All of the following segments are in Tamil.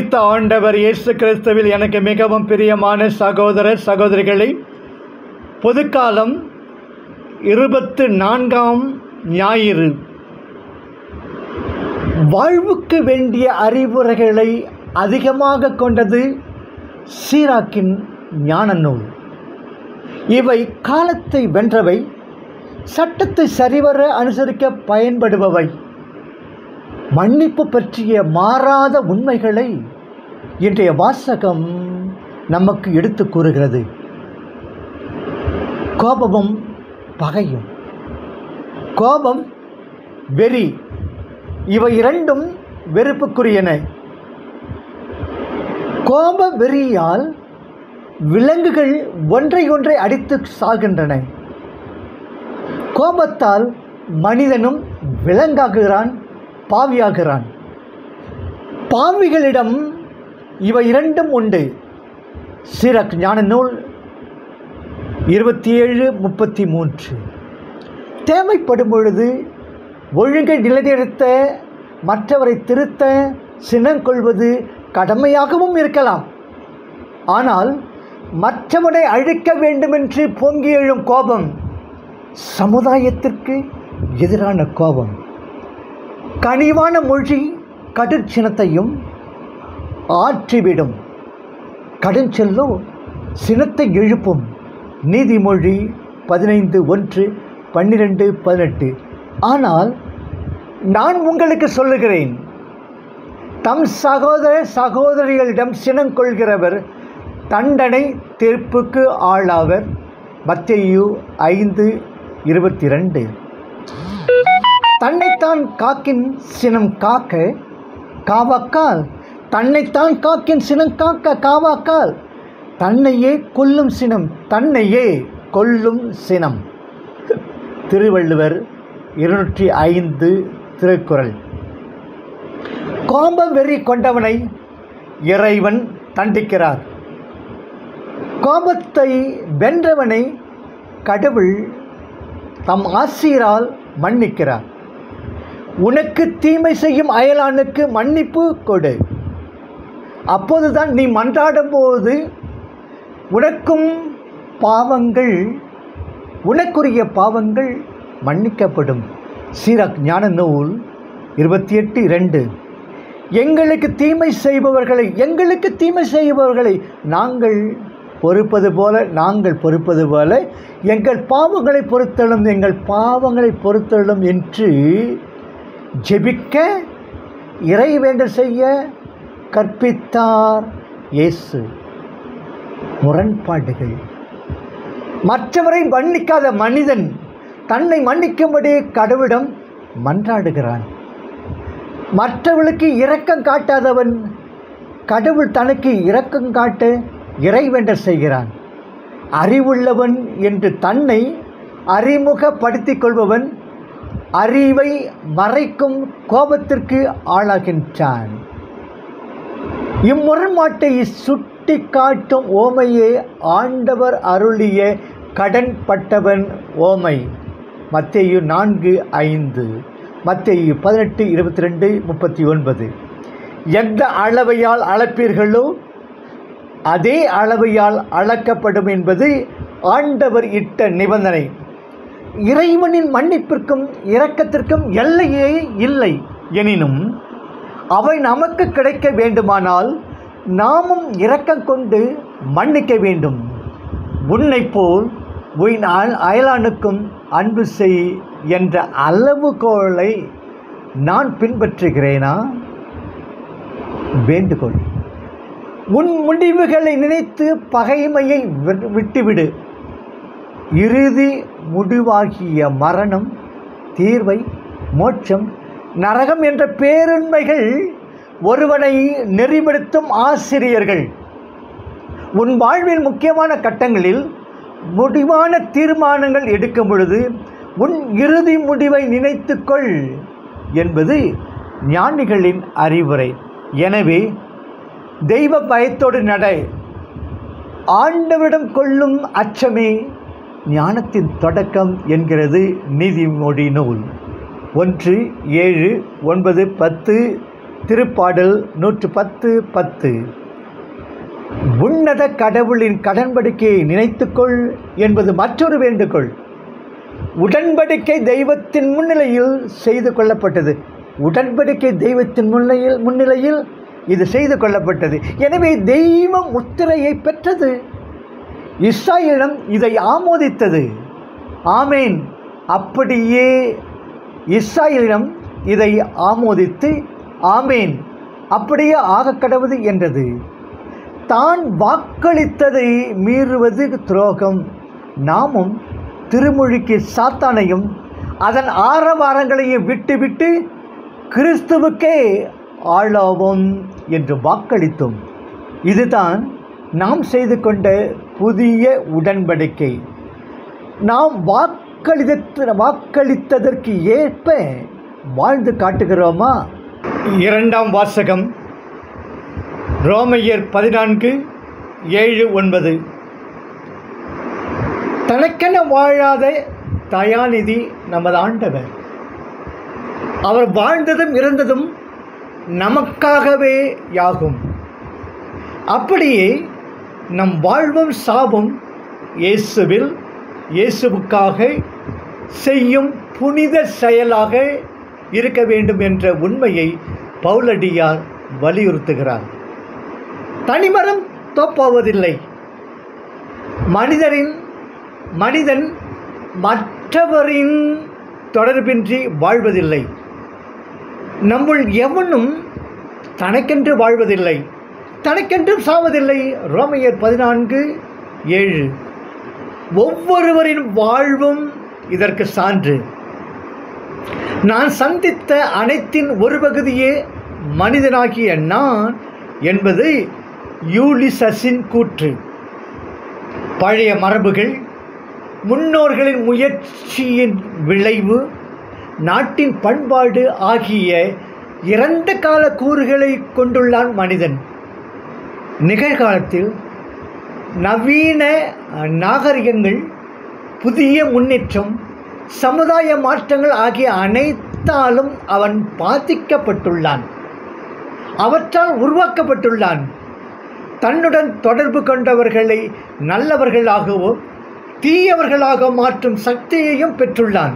உயிர்த்த ஆண்டவர் இயேசு கிறிஸ்துவில் எனக்கு மிகவும் பிரியமான சகோதர சகோதரிகளை பொதுக்காலம் இருபத்து நான்காம் ஞாயிறு வாழ்வுக்கு வேண்டிய அறிவுரைகளை அதிகமாக கொண்டது சீராக்கின் ஞான நூல் இவை காலத்தை வென்றவை சட்டத்தை சரிவர அனுசரிக்க பயன்படுபவை மன்னிப்பு பற்றிய மாறாத உண்மைகளை இன்றைய வாசகம் நமக்கு எடுத்து கூறுகிறது கோபமும் பகையும் கோபம் வெறி இவை இரண்டும் வெறுப்புக்குரியன கோப வெறியால் விலங்குகள் ஒன்றை ஒன்றை அடித்து சாகின்றன கோபத்தால் மனிதனும் விலங்காகிறான் பாவியாகிறான் பாவிகளிடம் இவை இரண்டும் உண்டு சிறக் ஞான நூல் இருபத்தி ஏழு முப்பத்தி மூன்று தேவைப்படும் பொழுது ஒழுங்கை நிலைநிறுத்த மற்றவரை திருத்த சினங்கொள்வது கடமையாகவும் இருக்கலாம் ஆனால் மற்றவனை அழிக்க வேண்டுமென்று பொங்கி எழும் கோபம் சமுதாயத்திற்கு எதிரான கோபம் கனிவான மொழி கடுச்சினத்தையும் ஆற்றிவிடும் கடுஞ்சொல்லோ சினத்தை எழுப்பும் நீதிமொழி பதினைந்து ஒன்று பன்னிரெண்டு பதினெட்டு ஆனால் நான் உங்களுக்கு சொல்லுகிறேன் தம் சகோதர சகோதரிகளிடம் சினங்கொள்கிறவர் தண்டனை தீர்ப்புக்கு ஆளாவர் மத்தேயு ஐந்து இருபத்தி ரெண்டு தன்னைத்தான் காக்கின் சினம் காக்க காவாக்கால் தன்னைத்தான் காக்கின் சினம் காக்க காவாக்கால் தன்னையே கொல்லும் சினம் தன்னையே கொல்லும் சினம் திருவள்ளுவர் இருநூற்றி ஐந்து திருக்குறள் கோப வெறி கொண்டவனை இறைவன் தண்டிக்கிறார் கோபத்தை வென்றவனை கடவுள் தம் ஆசிரால் மன்னிக்கிறார் உனக்கு தீமை செய்யும் அயலானுக்கு மன்னிப்பு கொடு அப்போதுதான் நீ மன்றாடும் போது உனக்கும் பாவங்கள் உனக்குரிய பாவங்கள் மன்னிக்கப்படும் சீரக் ஞான நூல் இருபத்தி எட்டு இரண்டு எங்களுக்கு தீமை செய்பவர்களை எங்களுக்கு தீமை செய்பவர்களை நாங்கள் பொறுப்பது போல நாங்கள் பொறுப்பது போல எங்கள் பாவங்களை பொறுத்தலும் எங்கள் பாவங்களை பொறுத்தலும் என்று ஜெபிக்க இறைவேண்டல் செய்ய கற்பித்தார் இயேசு முரண்பாடுகள் மற்றவரை மன்னிக்காத மனிதன் தன்னை மன்னிக்கும்படி கடவுளிடம் மன்றாடுகிறான் மற்றவர்களுக்கு இரக்கம் காட்டாதவன் கடவுள் தனக்கு இரக்கம் காட்ட இறைவேண்டல் செய்கிறான் அறிவுள்ளவன் என்று தன்னை அறிமுகப்படுத்திக் கொள்பவன் அறிவை மறைக்கும் கோபத்திற்கு ஆளாகின்றான் இம்முரண்பாட்டை சுட்டி காட்டும் ஓமையே ஆண்டவர் அருளிய கடன்பட்டவன் ஓமை மத்தேயு நான்கு ஐந்து மத்தேயு பதினெட்டு இருபத்தி ரெண்டு முப்பத்தி ஒன்பது எந்த அளவையால் அளப்பீர்களோ அதே அளவையால் அளக்கப்படும் என்பது ஆண்டவர் இட்ட நிபந்தனை இறைவனின் மன்னிப்பிற்கும் இரக்கத்திற்கும் எல்லையே இல்லை எனினும் அவை நமக்கு கிடைக்க வேண்டுமானால் நாமும் இரக்கம் கொண்டு மன்னிக்க வேண்டும் உன்னை போல் உன் அயலானுக்கும் அன்பு செய் என்ற அளவுகோலை நான் பின்பற்றுகிறேனா வேண்டுகோள் உன் முடிவுகளை நினைத்து பகைமையை விட்டுவிடு இறுதி முடிவாகிய மரணம் தீர்வை மோட்சம் நரகம் என்ற பேருண்மைகள் ஒருவனை நெறிப்படுத்தும் ஆசிரியர்கள் உன் வாழ்வில் முக்கியமான கட்டங்களில் முடிவான தீர்மானங்கள் எடுக்கும் பொழுது உன் இறுதி முடிவை நினைத்துக்கொள் என்பது ஞானிகளின் அறிவுரை எனவே தெய்வ பயத்தோடு நட ஆண்டவரிடம் கொள்ளும் அச்சமே ஞானத்தின் தொடக்கம் என்கிறது நீதிமொழி நூல் ஒன்று ஏழு ஒன்பது பத்து திருப்பாடல் நூற்று பத்து பத்து உன்னத கடவுளின் கடன்படிக்கையை நினைத்துக்கொள் என்பது மற்றொரு வேண்டுகோள் உடன்படிக்கை தெய்வத்தின் முன்னிலையில் செய்து கொள்ளப்பட்டது உடன்படிக்கை தெய்வத்தின் முன்னிலையில் முன்னிலையில் இது செய்து கொள்ளப்பட்டது எனவே தெய்வ முத்திரையை பெற்றது இஸ்ராயலிடம் இதை ஆமோதித்தது ஆமேன் அப்படியே இஸ்ராயலிடம் இதை ஆமோதித்து ஆமேன் அப்படியே ஆக கடவுது என்றது தான் வாக்களித்ததை மீறுவது துரோகம் நாமும் திருமொழிக்கு சாத்தானையும் அதன் ஆரவாரங்களையும் விட்டுவிட்டு கிறிஸ்துவுக்கே ஆளாவோம் என்று வாக்களித்தோம் இதுதான் நாம் செய்து கொண்ட புதிய உடன்படிக்கை நாம் வாக்களித்த வாக்களித்ததற்கு ஏற்ப வாழ்ந்து காட்டுகிறோமா இரண்டாம் வாசகம் ரோமையர் பதினான்கு ஏழு ஒன்பது தனக்கென வாழாத தயாநிதி நமது ஆண்டவர் அவர் வாழ்ந்ததும் இறந்ததும் நமக்காகவே யாகும் அப்படியே நம் வாழ்வும் சாவும் இயேசுவில் இயேசுவுக்காக செய்யும் புனித செயலாக இருக்க வேண்டும் என்ற உண்மையை பவுலடியார் வலியுறுத்துகிறார் தனிமரம் தோப்பாவதில்லை மனிதரின் மனிதன் மற்றவரின் தொடர்பின்றி வாழ்வதில்லை நம்முள் எவனும் தனக்கென்று வாழ்வதில்லை தனக்கென்றும் சாவதில்லை ரோமையர் பதினான்கு ஏழு ஒவ்வொருவரின் வாழ்வும் இதற்கு சான்று நான் சந்தித்த அனைத்தின் ஒரு பகுதியே மனிதனாகிய நான் என்பது யூலிசஸின் கூற்று பழைய மரபுகள் முன்னோர்களின் முயற்சியின் விளைவு நாட்டின் பண்பாடு ஆகிய இறந்த கால கூறுகளை கொண்டுள்ளான் மனிதன் நிகழ்காலத்தில் நவீன நாகரிகங்கள் புதிய முன்னேற்றம் சமுதாய மாற்றங்கள் ஆகிய அனைத்தாலும் அவன் பாதிக்கப்பட்டுள்ளான் அவற்றால் உருவாக்கப்பட்டுள்ளான் தன்னுடன் தொடர்பு கொண்டவர்களை நல்லவர்களாகவோ தீயவர்களாக மாற்றும் சக்தியையும் பெற்றுள்ளான்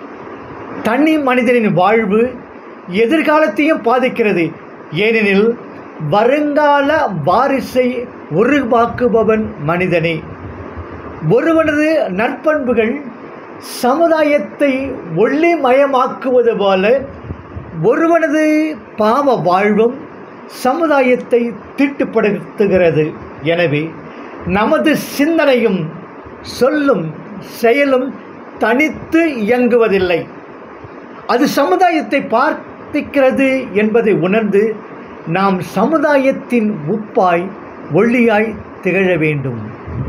தனி மனிதனின் வாழ்வு எதிர்காலத்தையும் பாதிக்கிறது ஏனெனில் வருங்கால வாரிசை உருவாக்குபவன் மனிதனே ஒருவனது நற்பண்புகள் சமுதாயத்தை ஒளிமயமாக்குவது போல ஒருவனது பாவ வாழ்வும் சமுதாயத்தை தீட்டுப்படுத்துகிறது எனவே நமது சிந்தனையும் சொல்லும் செயலும் தனித்து இயங்குவதில்லை அது சமுதாயத்தை பார்த்திக்கிறது என்பதை உணர்ந்து நாம் சமுதாயத்தின் உப்பாய் ஒளியாய் திகழ வேண்டும்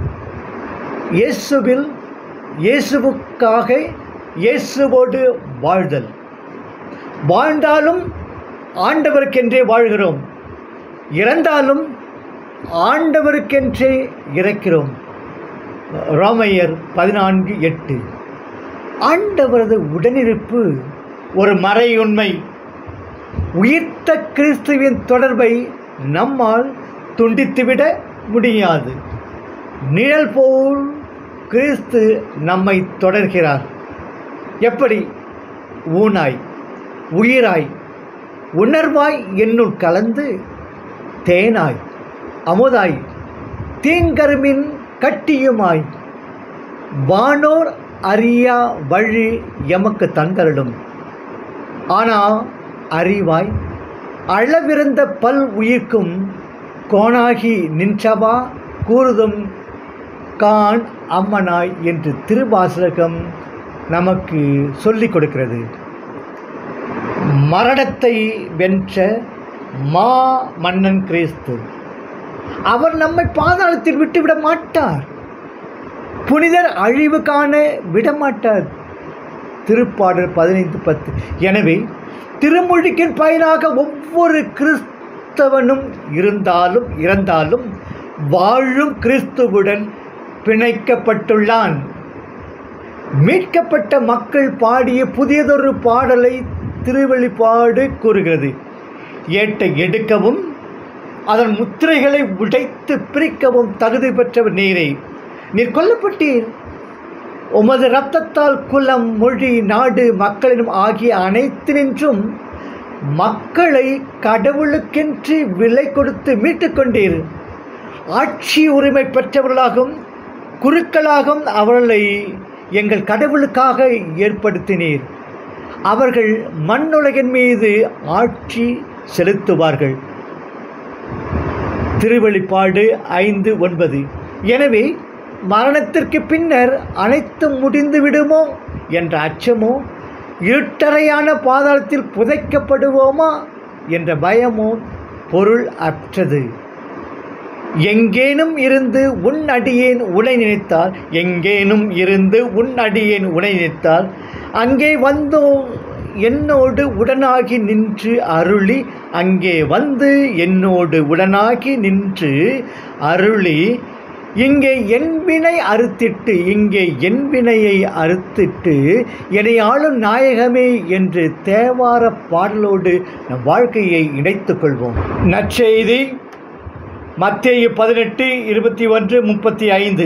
இயேசுவில் இயேசுவுக்காக இயேசுவோடு வாழ்தல் வாழ்ந்தாலும் ஆண்டவருக்கென்றே வாழ்கிறோம் இறந்தாலும் ஆண்டவருக்கென்றே இறக்கிறோம் ரோமையர் பதினான்கு எட்டு ஆண்டவரது உடனிருப்பு ஒரு மறை உண்மை உயிர்த்த கிறிஸ்துவின் தொடர்பை நம்மால் துண்டித்துவிட முடியாது நிழல் போல் கிறிஸ்து நம்மை தொடர்கிறார் எப்படி ஊனாய் உயிராய் உணர்வாய் என்னுள் கலந்து தேனாய் அமுதாய் தீங்கருமின் கட்டியுமாய் வானோர் அறியா வழி எமக்கு தந்தருடும் ஆனால் அறிவாய் அளவிருந்த பல் உயிர்க்கும் கோணாகி நின்றவா கூறுதும் கான் அம்மனாய் என்று திருவாசகம் நமக்கு சொல்லிக் கொடுக்கிறது மரணத்தை வென்ற மா மன்னன் கிறிஸ்து அவர் நம்மை பாதாளத்தில் விட்டுவிட மாட்டார் புனிதர் அழிவு காண விடமாட்டார் திருப்பாடல் பதினைந்து பத்து எனவே திருமொழிக்கின் பயனாக ஒவ்வொரு கிறிஸ்தவனும் இருந்தாலும் இறந்தாலும் வாழும் கிறிஸ்துவுடன் பிணைக்கப்பட்டுள்ளான் மீட்கப்பட்ட மக்கள் பாடிய புதியதொரு பாடலை திருவெளிப்பாடு கூறுகிறது ஏட்டை எடுக்கவும் அதன் முத்திரைகளை உடைத்து பிரிக்கவும் தகுதி பெற்றவர் நீரே நீர் கொல்லப்பட்டீர் உமது இரத்தத்தால் குலம் மொழி நாடு மக்களிடம் ஆகிய அனைத்தினின்றும் மக்களை கடவுளுக்கென்று விலை கொடுத்து மீட்டுக் கொண்டீர் ஆட்சி உரிமை பெற்றவர்களாகவும் குருக்களாகவும் அவர்களை எங்கள் கடவுளுக்காக ஏற்படுத்தினீர் அவர்கள் மண்ணுலகின் மீது ஆட்சி செலுத்துவார்கள் திருவெளிப்பாடு ஐந்து ஒன்பது எனவே மரணத்திற்கு பின்னர் அனைத்தும் முடிந்து விடுமோ என்ற அச்சமோ இருட்டறையான பாதாளத்தில் புதைக்கப்படுவோமா என்ற பயமோ பொருள் அற்றது எங்கேனும் இருந்து உன் அடியேன் உனை நினைத்தால் எங்கேனும் இருந்து உன் அடியேன் உனை நினைத்தால் அங்கே வந்தோ என்னோடு உடனாகி நின்று அருளி அங்கே வந்து என்னோடு உடனாகி நின்று அருளி இங்கே என் வினை அறுத்திட்டு இங்கே என் வினையை அறுத்திட்டு என்னை ஆளும் நாயகமே என்று தேவார பாடலோடு நம் வாழ்க்கையை இணைத்துக் கொள்வோம் நற்செய்தி மத்தேயு பதினெட்டு இருபத்தி ஒன்று முப்பத்தி ஐந்து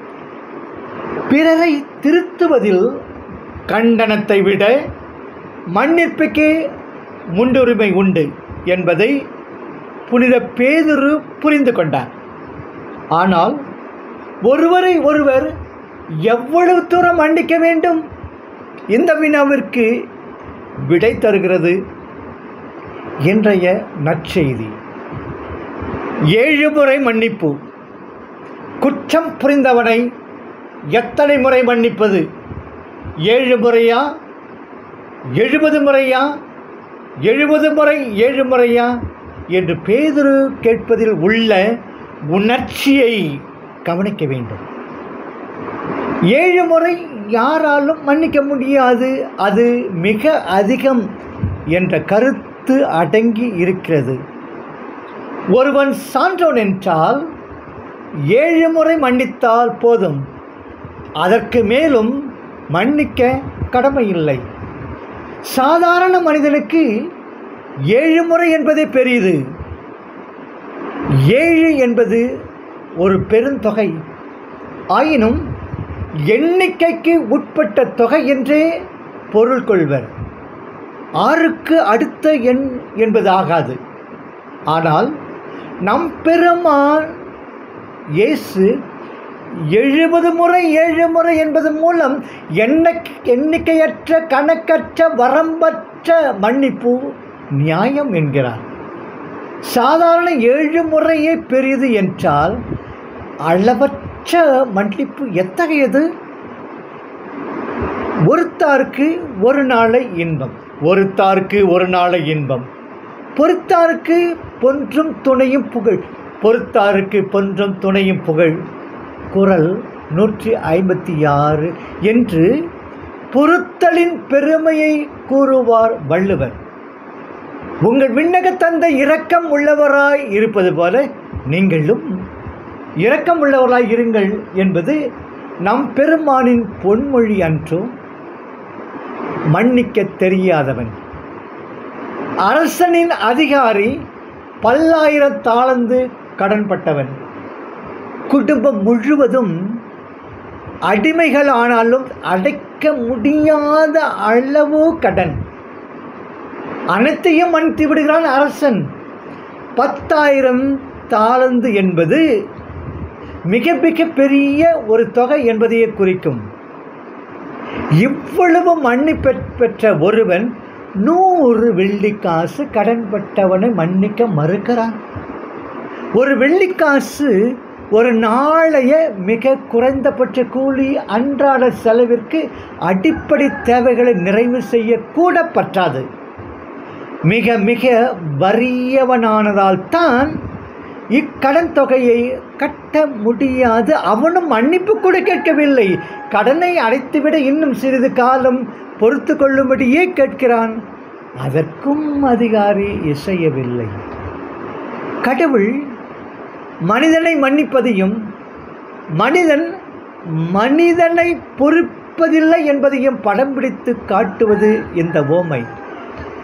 பிறரை திருத்துவதில் கண்டனத்தை விட மன்னிப்புக்கே முன்னுரிமை உண்டு என்பதை புனித பேதுரு புரிந்து கொண்டார் ஆனால் ஒருவரை ஒருவர் எவ்வளவு தூரம் மன்னிக்க வேண்டும் இந்த வினாவிற்கு விடை தருகிறது இன்றைய நற்செய்தி ஏழு முறை மன்னிப்பு குற்றம் புரிந்தவனை எத்தனை முறை மன்னிப்பது ஏழு முறையா எழுபது முறையா எழுபது முறை ஏழு முறையா என்று பேதுரு கேட்பதில் உள்ள உணர்ச்சியை கவனிக்க வேண்டும் ஏழு முறை யாராலும் மன்னிக்க முடியாது அது மிக அதிகம் என்ற கருத்து அடங்கி இருக்கிறது ஒருவன் சான்றோன் என்றால் ஏழு முறை மன்னித்தால் போதும் அதற்கு மேலும் மன்னிக்க கடமையில்லை சாதாரண மனிதனுக்கு ஏழு முறை என்பதே பெரியது ஏழு என்பது ஒரு பெருந்தொகை ஆயினும் எண்ணிக்கைக்கு உட்பட்ட தொகை என்றே பொருள் கொள்வர் ஆறுக்கு அடுத்த எண் என்பது ஆகாது ஆனால் நம் பெருமான் இயேசு எழுபது முறை ஏழு முறை என்பதன் மூலம் எண்ணிக் எண்ணிக்கையற்ற கணக்கற்ற வரம்பற்ற மன்னிப்பு நியாயம் என்கிறார் சாதாரண ஏழு முறையே பெரிது என்றால் அளவற்ற மன்னிப்பு எத்தகையது ஒருத்தாருக்கு ஒரு நாளை இன்பம் ஒருத்தாருக்கு ஒரு நாளை இன்பம் பொறுத்தாருக்கு பொன்றும் துணையும் புகழ் பொறுத்தாருக்கு பொன்றும் துணையும் புகழ் குரல் நூற்றி ஐம்பத்தி ஆறு என்று பொறுத்தலின் பெருமையை கூறுவார் வள்ளுவர் உங்கள் விண்ணக தந்தை இரக்கம் உள்ளவராய் இருப்பது போல நீங்களும் இரக்கம் உள்ளவராய் இருங்கள் என்பது நம் பெருமானின் பொன்மொழி அன்றோ மன்னிக்க தெரியாதவன் அரசனின் அதிகாரி பல்லாயிரம் தாளந்து கடன்பட்டவன் குடும்பம் முழுவதும் அடிமைகள் ஆனாலும் அடைக்க முடியாத அளவு கடன் அனைத்தையும் மன்னித்து விடுகிறான் அரசன் பத்தாயிரம் தாளந்து என்பது மிக மிக பெரிய ஒரு தொகை என்பதையே குறிக்கும் இவ்வளவு மன்னிப்பு பெற்ற ஒருவன் நூறு வெள்ளிக்காசு கடன்பட்டவனை மன்னிக்க மறுக்கிறான் ஒரு வெள்ளிக்காசு ஒரு நாளைய மிக குறைந்தபட்ச கூலி அன்றாட செலவிற்கு அடிப்படை தேவைகளை நிறைவு செய்ய கூட பற்றாது மிக மிக வறியவனானதால் தான் இக்கடன் தொகையை கட்ட முடியாது அவனும் மன்னிப்பு கூட கேட்கவில்லை கடனை அடைத்துவிட இன்னும் சிறிது காலம் பொறுத்து கொள்ளும்படியே கேட்கிறான் அதற்கும் அதிகாரி இசையவில்லை கடவுள் மனிதனை மன்னிப்பதையும் மனிதன் மனிதனை பொறுப்பதில்லை என்பதையும் படம் பிடித்து காட்டுவது இந்த ஓமை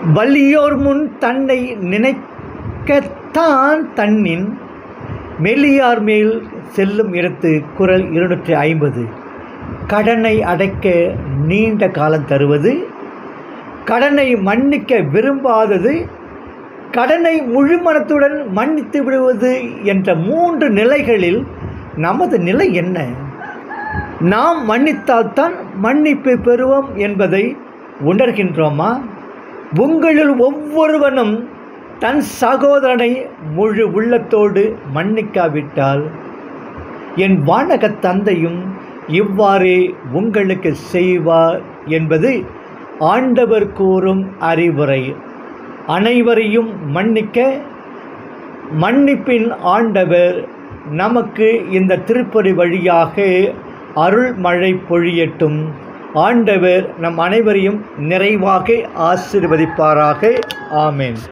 வலியோர் முன் தன்னை நினைக்கத்தான் தன்னின் மெலியார் மேல் செல்லும் இடத்து குரல் இருநூற்றி ஐம்பது கடனை அடைக்க நீண்ட காலம் தருவது கடனை மன்னிக்க விரும்பாதது கடனை முழுமனத்துடன் மன்னித்து விடுவது என்ற மூன்று நிலைகளில் நமது நிலை என்ன நாம் மன்னித்தால்தான் மன்னிப்பு பெறுவோம் என்பதை உணர்கின்றோமா உங்களில் ஒவ்வொருவனும் தன் சகோதரனை முழு உள்ளத்தோடு மன்னிக்காவிட்டால் என் வானகத் தந்தையும் இவ்வாறே உங்களுக்கு செய்வார் என்பது ஆண்டவர் கூறும் அறிவுரை அனைவரையும் மன்னிக்க மன்னிப்பின் ஆண்டவர் நமக்கு இந்த திருப்பதி வழியாக அருள் மழை பொழியட்டும் ஆண்டவர் நம் அனைவரையும் நிறைவாக ஆசீர்வதிப்பாராக ஆமென்